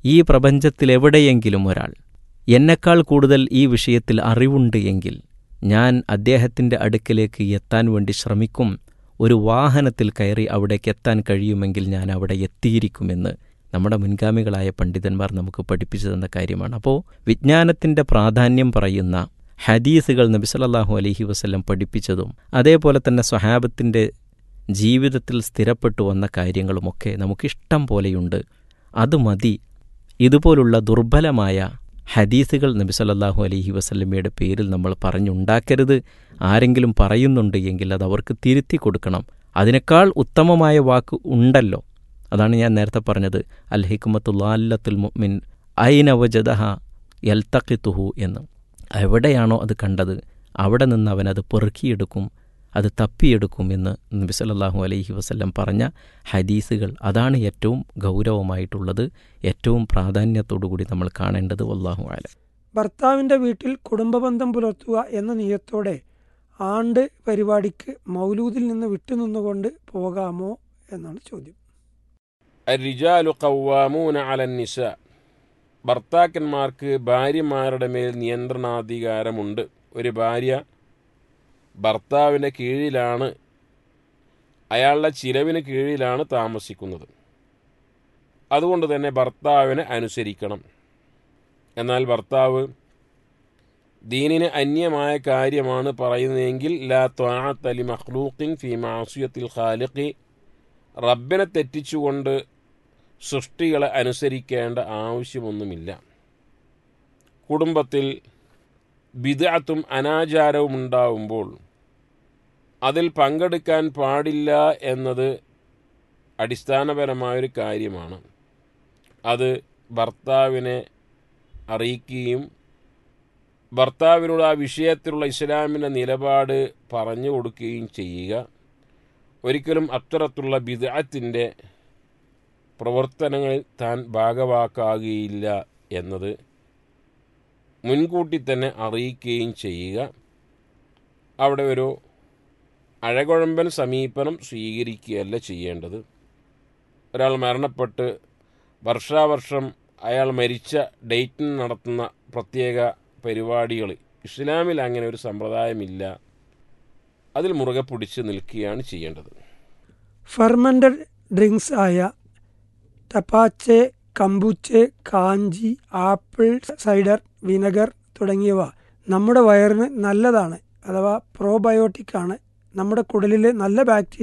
ഈ പ്രപഞ്ചത്തിൽ എവിടെയെങ്കിലും ഒരാൾ എന്നെക്കാൾ കൂടുതൽ ഈ വിഷയത്തിൽ അറിവുണ്ട് എങ്കിൽ ഞാൻ അദ്ദേഹത്തിൻ്റെ അടുക്കലേക്ക് എത്താൻ വേണ്ടി ശ്രമിക്കും ഒരു വാഹനത്തിൽ കയറി അവിടേക്ക് എത്താൻ കഴിയുമെങ്കിൽ ഞാൻ അവിടെ എത്തിയിരിക്കുമെന്ന് നമ്മുടെ മുൻഗാമികളായ പണ്ഡിതന്മാർ നമുക്ക് പഠിപ്പിച്ചു തന്ന കാര്യമാണ് അപ്പോൾ വിജ്ഞാനത്തിൻ്റെ പ്രാധാന്യം പറയുന്ന ഹദീസുകൾ നബി സല്ലല്ലാഹു അലൈഹി വസല്ലം പഠിപ്പിച്ചതും അതേപോലെ തന്നെ സ്വഹാബത്തിൻ്റെ ജീവിതത്തിൽ സ്ഥിരപ്പെട്ടു വന്ന കാര്യങ്ങളുമൊക്കെ നമുക്കിഷ്ടം പോലെയുണ്ട് അത് മതി ഇതുപോലുള്ള ദുർബലമായ ഹദീസുകൾ നബി സല്ലല്ലാഹു അലൈഹി വസല്ലമയുടെ പേരിൽ നമ്മൾ പറഞ്ഞുണ്ടാക്കരുത് ആരെങ്കിലും പറയുന്നുണ്ട് എങ്കിൽ അത് അവർക്ക് തിരുത്തി കൊടുക്കണം അതിനേക്കാൾ ഉത്തമമായ വാക്ക് ഉണ്ടല്ലോ അതാണ് ഞാൻ നേരത്തെ പറഞ്ഞത് അൽ ഹിക്മത്തുല്ലാല്ലത്തുൽ മുഅ്മിൻ ഐന വജദഹ യൽത്തഖിത്തുഹു എന്ന് എവിടെയാണോ അത് കണ്ടത് അവിടെ നിന്ന് അവൻ അത് പെറുക്കിയെടുക്കും അത് തപ്പിയെടുക്കും എന്ന് നബി സല്ലല്ലാഹു അലൈഹി വസല്ലം പറഞ്ഞ ഹദീസുകൾ അതാണ് ഏറ്റവും ഗൗരവമായിട്ടുള്ളത് ഏറ്റവും പ്രാധാന്യത്തോടുകൂടി നമ്മൾ കാണേണ്ടത് വല്ലാഹു ആലം ഭർത്താവിൻ്റെ വീട്ടിൽ കുടുംബബന്ധം പുലർത്തുക എന്ന നിയത്തോടെ ആണ്ട് പരിപാടിക്ക് മൗലൂദിൽ നിന്ന് വിട്ടുനിന്നുകൊണ്ട് പോകാമോ എന്നാണ് ചോദ്യം الرجال قوامون على النساء ഭർത്താക്കന്മാർക്ക് ഭാര്യമാരുടെ മേൽ നിയന്ത്രണാധികാരമുണ്ട് ഒരു ഭാര്യ ഭർത്താവിൻ്റെ കീഴിലാണ് അയാളുടെ ചിലവിന് കീഴിലാണ് താമസിക്കുന്നത് അതുകൊണ്ട് തന്നെ ഭർത്താവിനെ അനുസരിക്കണം എന്നാൽ ഭർത്താവ് ദീനിന് അന്യമായ കാര്യമാണ് പറയുന്നതെങ്കിൽ ലാ ത്വാഅത്തലി മഖ്ലൂഖിൻ ഫി മാസിയത്തിൽ ഖാലിഖി റബ്ബിനെ തെറ്റിച്ചുകൊണ്ട് സൃഷ്ടികളെ അനുസരിക്കേണ്ട ആവശ്യമൊന്നുമില്ല കുടുംബത്തിൽ ബിദഅത്തും അനാചാരവും ഉണ്ടാവുമ്പോൾ അതിൽ പങ്കെടുക്കാൻ പാടില്ല എന്നത് അടിസ്ഥാനപരമായൊരു കാര്യമാണ് അത് ഭർത്താവിനെ അറിയിക്കുകയും ഭർത്താവിനോട് ആ വിഷയത്തിലുള്ള ഇസ്ലാമിൻ്റെ നിലപാട് പറഞ്ഞു കൊടുക്കുകയും ചെയ്യുക ഒരിക്കലും അത്തരത്തിലുള്ള ബിദഅത്തിൻ്റെ പ്രവർത്തനങ്ങളിൽ താൻ ഭാഗവാക്കാകുകയില്ല എന്നത് മുൻകൂട്ടി തന്നെ അറിയിക്കുകയും ചെയ്യുക അവിടെ ഒരു അഴകുഴമ്പൻ സമീപനം സ്വീകരിക്കുകയല്ല ചെയ്യേണ്ടത് ഒരാൾ മരണപ്പെട്ട് വർഷാവർഷം അയാൾ മരിച്ച ഡേറ്റിന് നടത്തുന്ന പ്രത്യേക പരിപാടികൾ ഇസ്ലാമിൽ അങ്ങനെ ഒരു സമ്പ്രദായമില്ല അതിൽ മുറുകെ പിടിച്ച് നിൽക്കുകയാണ് ചെയ്യേണ്ടത് ഫെർമെൻറ്റഡ് ഡ്രിങ്ക്സ് ആയ tepache kombucha kanji apple cider vinegar തുടങ്ങിയവ നമ്മുടെ വയറിന് നല്ലതാണ് അഥവാ പ്രോബയോട്ടിക് ആണ് നമ്മുടെ കുടലിലെ നല്ല ബാക്ടീരിയ